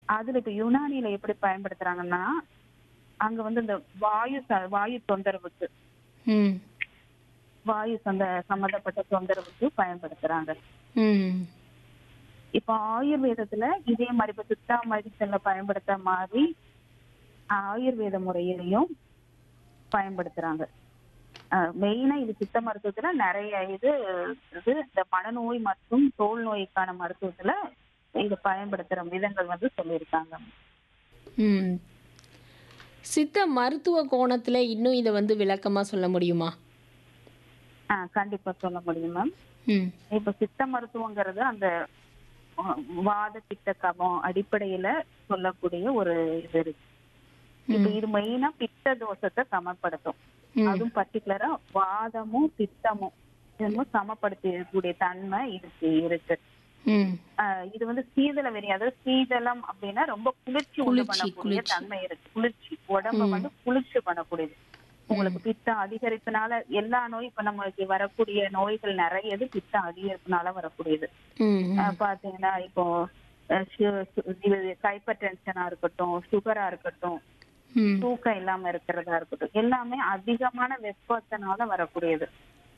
அதுல இப்ப யுனானில எப்படி பயன்படுத்துறாங்கன்னா அங்க வந்து இந்த வாயு ச- வாயு தொந்தரவுக்கு ம் வாயு சந்த சம்பந்தப்பட்ட தொந்தரவுக்கு பயன்படுத்துறாங்க ம் இப்ப ஆயுர்வேதத்துல இதே மாதிரி இப்ப சித்தா மெடிசன்ல பயன்படுத்த மாதிரி ஆயுர்வேத முறையிலையும் பயன்படுத்துறாங்க மெயினா இது சித்த மருத்துவத்துல நிறைய இது இது இந்த மனநோய் மற்றும் தோல் நோய்க்கான மருத்துவத்துல இது பயன்படுத்துற விதங்கள் வந்து சொல்லியிருக்காங்க ம் சித்த மருத்துவ கோணத்துல இன்னும் இதை வந்து விளக்கமா சொல்ல முடியுமா ஆஹ் கண்டிப்பா சொல்ல முடியும் மேம் ம் இப்ப சித்த மருத்துவங்கிறது அந்த அஹ், வாத பித்த கபம் அடிப்படையில சொல்லக்கூடிய ஒரு இது இருக்கு இப்ப இது மெயினா பித்த தோஷத்தை சமப்படுத்தும் ம். அதுவும் பர்டிகுலரா வாதமும் பித்தமும் இதுவும் சமப்படுத்தக்கூடிய தன்மை இதுக்கு இருக்கு ம் ஆஹ் இது வந்து சீதள வெறி அதாவது சீதளம் அப்படின்னா ரொம்ப குளிர்ச்சி உண்டு குளிர்ச்சி, பண்ணக்கூடிய குளிர்ச்சி. தன்மை இருக்கு குளிர்ச்சி உடம்ப வந்து குளிர்ச்சி பண்ணக்கூடியது உங்களுக்கு பித்தம் அதிகரிப்புனால எல்லா நோய் இப்ப நமக்கு வரக்கூடிய நோய்கள் நிறைய இது பித்தம் அதிகரிப்புனால வரக்கூடியது ம் ம். ஆஹ் பாத்தீங்கன்னா இப்போ ஹைப்பர் டென்ஷனா இருக்கட்டும் சுகரா இருக்கட்டும் ம் தூக்கம் இல்லாம இருக்கிறதா இருக்கட்டும் எல்லாமே அதிகமான வெப்பத்தினால வரக்கூடியது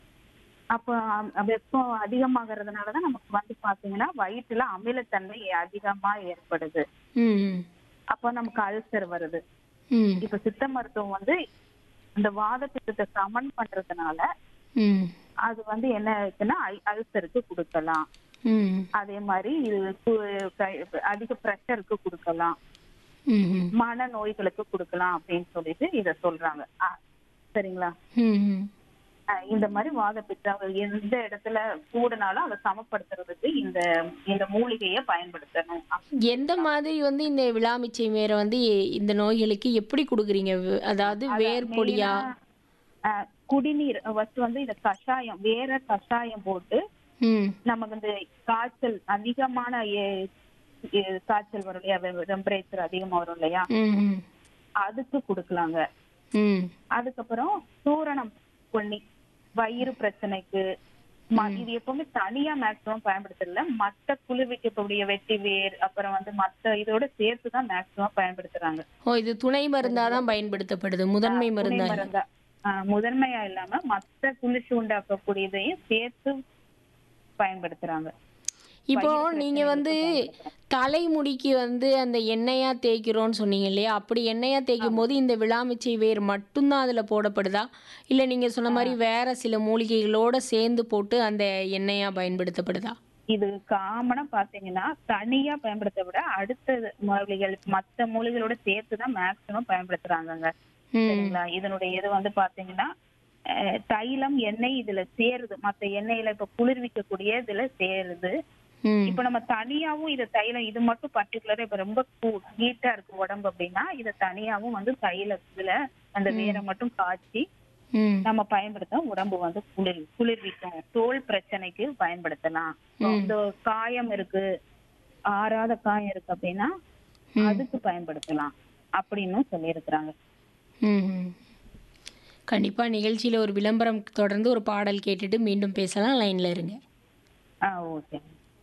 அப்போ அ- வெப்பம் அதிகமாகறதுனாலதான் நமக்கு வந்து பாத்தீங்கன்னா வயிற்றுல அமிலத்தன்மை அதிகமா ஏற்படுது ம் அப்போ நமக்கு அல்சர் வருது ம் இப்ப சித்த மருத்துவம் வந்து இந்த வாத பித்தத்தை சமன் பண்றதுனால ம் அது வந்து என்ன இருக்குன்னா அல்- அல்சருக்கு கொடுக்கலாம் ம் அதே மாதிரி இது கு- கை- அதிக ப்ரெஷருக்கு கொடுக்கலாம் ம் ம் மன நோய்களுக்கு கொடுக்கலாம் அப்படின்னு சொல்லிட்டு இத சொல்றாங்க ஆ, சரிங்களா ம் ம் அஹ் இந்த மாதிரி வாத பித்தம் எந்த இடத்துல கூடுனாலும் அதை சமப்படுத்துறதுக்கு இந்த இந்த மூலிகையை பயன்படுத்தணும் எந்த மாதிரி வந்து இந்த விழாமிச்சை வேரை வந்து இந்த நோய்களுக்கு எப்படி கொடுக்குறீங்க வே- அதாவது வேர் பொடியா அஹ் குடிநீர் ஃபர்ஸ்ட் வந்து இந்த கஷாயம் வேற கஷாயம் போட்டு ம் நமக்கு இந்த காய்ச்சல் அதிகமான எ- எ- காய்ச்சல் வரும் இல்லையா டெம்பரேச்சர் அதிகமா வரும் இல்லையா ம் ம் அதுக்கு கொடுக்கலாங்க ம் அதுக்கப்புறம் சூரணம் பண்ணி வயிறு பிரச்சனைக்கு ம- இது எப்பவுமே தனியா மேக்ஸிமம் பயன்படுத்தல மத்த குளிர்விக்கக்கூடிய வெட்டி வேர் அப்புறம் வந்து மத்த இதோட சேர்த்து தான் மேக்ஸிமம் பயன்படுத்துறாங்க ஓ இது துணை மருந்தா தான் பயன்படுத்தப்படுது முதன்மை துணை மருந்தா இல்ல. மருந்தா ஆஹ் முதன்மையா இல்லாம மத்த குளிர்ச்சி உண்டாக்கக்கூடியதையும் சேர்த்து பயன்படுத்துறாங்க இப்போ வயிறு நீங்க வந்து தலைமுடிக்கு வந்து அந்த எண்ணெயா தேய்க்கிறோம்னு சொன்னீங்க இல்லையா அப்படி எண்ணெயா தேய்க்கும் போது இந்த விழாமிச்சை வேர் மட்டும்தான் அதுல போடப்படுதா இல்ல நீங்க சொன்ன மாதிரி வேற சில மூலிகைகளோட சேர்ந்து போட்டு அந்த எண்ணெயா பயன்படுத்தப்படுதா இது காமனா பாத்தீங்கன்னா தனியா பயன்படுத்த விட அடுத்த மூலிகைகள் மத்த மூலிகளோட சேர்த்து தான் மேக்சிமம் பயன்படுத்துறாங்கங்க ம் சரிங்களா இதனுடைய இது வந்து பாத்தீங்கன்னா அஹ், தைலம் எண்ணெய் இதுல சேருது மத்த எண்ணெயில இப்ப குளிர்விக்கக்கூடிய இதுல சேருது ம் இப்ப நம்ம தனியாவும் இத தைலம் இது மட்டும் பர்டிகுலரா இப்ப ரொம்ப ஹீட்டா இருக்கு உடம்பு அப்படின்னா இத தனியாவும் வந்து தைலத்துல அந்த வேரை மட்டும் காய்ச்சி ம் நம்ம பயன்படுத்த உடம்பு வந்து குளிர் குளிர்விக்கும் தோல் பிரச்சனைக்கு பயன்படுத்தலாம் இந்த காயம் இருக்கு ஆறாத காயம் இருக்கு அப்படின்னா அதுக்கு பயன்படுத்தலாம் அப்படின்னு சொல்லியிருக்கிறாங்க ம் ம். கண்டிப்பா நிகழ்ச்சியில ஒரு விளம்பரம் தொடர்ந்து ஒரு பாடல் கேட்டுட்டு மீண்டும் பேசலாம் லைன்ல இருங்க ஆ ஓகே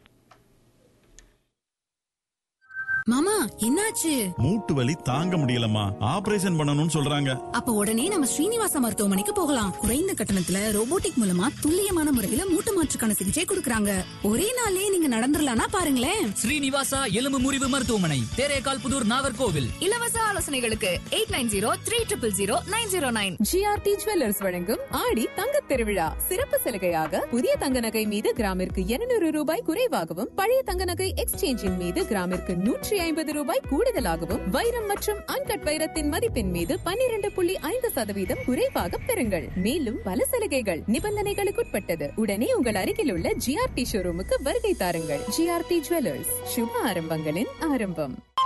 மாமா என்னாச்சு மூட்டு வலி தாங்க முடியலம்மா ஆபரேஷன் பண்ணணும்னு சொல்றாங்க அப்ப உடனே நம்ம ஸ்ரீனிவாச மருத்துவமனைக்கு போகலாம் குறைந்த கட்டணத்துல ரோபோட்டிக் மூலமா துல்லியமான முறையில மூட்டு மாற்றுக்கான சிகிச்சை கொடுக்கறாங்க ஒரே நாள்லயே நீங்க நடந்துடலாம்னா பாருங்களேன் ஸ்ரீனிவாசா எலும்பு முறிவு மருத்துவமனை தேரேகால் புதூர் நாகர்கோவில் இலவச ஆலோசனைகளுக்கு eight nine zero three triple zero nine zero nine GRT jewellers வழங்கும் ஆடி தங்கத் திருவிழா சிறப்பு சலுகையாக புதிய தங்க நகை மீது கிராமிற்கு 200 ரூபாய் குறைவாகவும் பழைய தங்க நகை எக்ஸ்சேஞ்சின் மீது கிராமிற்கு நூற்றி ஐம்பது ரூபாய் கூடுதலாகவும் வைரம் மற்றும் அன்கட் வைரத்தின் மதிப்பின் மீது 12.5% புள்ளி ஐந்து சதவீதம் குறைவாக பெறுங்கள் மேலும் பல சலுகைகள் நிபந்தனைகளுக்குட்பட்டது உடனே உங்கள் அருகில் உள்ள ஜிஆர்டி ஷோரூமுக்கு வருகை தாருங்கள் ஜிஆர்டி ஜுவல்லர்ஸ் சுப ஆரம்பங்களின் ஆரம்பம்